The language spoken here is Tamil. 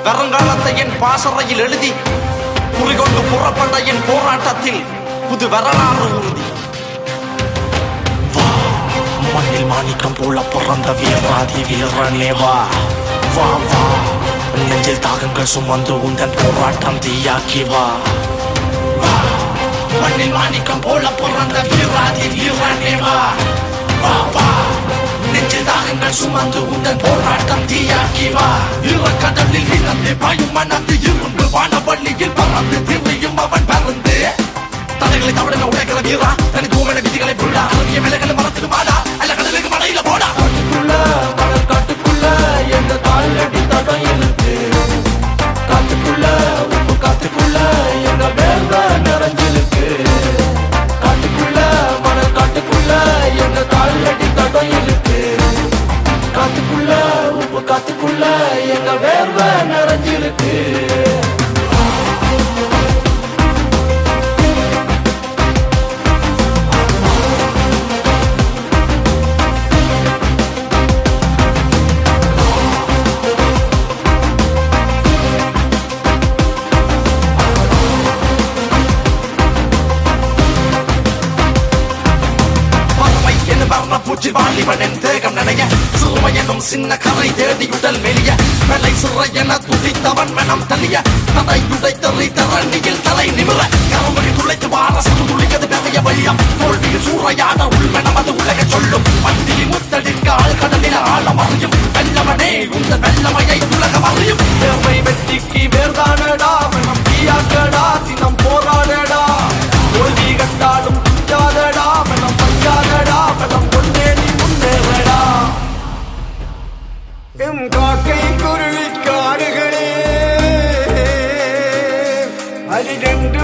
வருங்காலத்தை என் பாசறையில் எழுதி குறிகொண்டு புறப்பட்ட என் போராட்டத்தில் புது வரலாறு உறுதி வா, மண்ணில் மாணிக்கம் போல பிறந்த வீராதி வீரனே வா வா வா நெஞ்சில் தாகங்கள் சுமந்து உந்தன் போராட்டம் தீயாக்கி வா வா, மண்ணில் மாணிக்கம் போல பிறந்த வீராதி வீரனே வா வா வா நெஞ்சில் தாகங்கள் சுமந்து உந்தன் போராட்டம் தீயாக்கி வா கடலில் இழந்து பாயும் மனது இரும்பு வானவள்ளியில் பறந்து திரியும் அவன் பறந்து தலைகளை தவறுங்க உடைக்கிற வீரா தனி தூமன விதிகளை புள்ளா அருகிய விலகல மரத்துக்கு மாடா அல்ல கடலுக்கு மடையில போடா காட்டுக்குள்ள மணல் காட்டுக்குள்ள எந்த காலடி தடம் இருக்கு காட்டுக்குள்ள உப்பு காட்டுக்குள்ள எங்க வேர்வை நிறைஞ்சிருக்கு காட்டுக்குள்ள மணல் காட்டுக்குள்ள எங்க காலடி தடம் இருக்கு காட்டுக்குள்ள உப்பு காட்டுக்குள்ள எங்க வேர்வை நிறைஞ்சிருக்கு பறவை என வர்ண பூச்சி வாலிபனின் தேகம் நனைய சிறுமை எனும் சின்ன கரை தேடி உடல் மெலிய வெள்ளை சிறை என துடித்தவன் மனம் தலிய தலை துடைத்தறி தரணியில் தலை நிமிர கருமகி துளைத்து வார சிறு துளிக்கது பெரிய வழியம் தோல்வியில் சூறையாட உள்மனம் அது உலக சொல்லும் பந்தியின் முத்தடிற்க ஆழ்கடலில் ஆழம் அறியும் வெள்ளவனே உந்த வெள்ளமையை உலகம் அறியும் எம்மை வெற்றிக்கு வேர்தானடா மனம் தீயாக்கடா தினம் போராடடா தோல்வி கண்டாலும் துஞ்சாதடா மனம் பஞ்சாதடா மனம் கொண்டே நீ முன்னேறடா எம் காக்கை குருவி காடுகளே அதிரென்று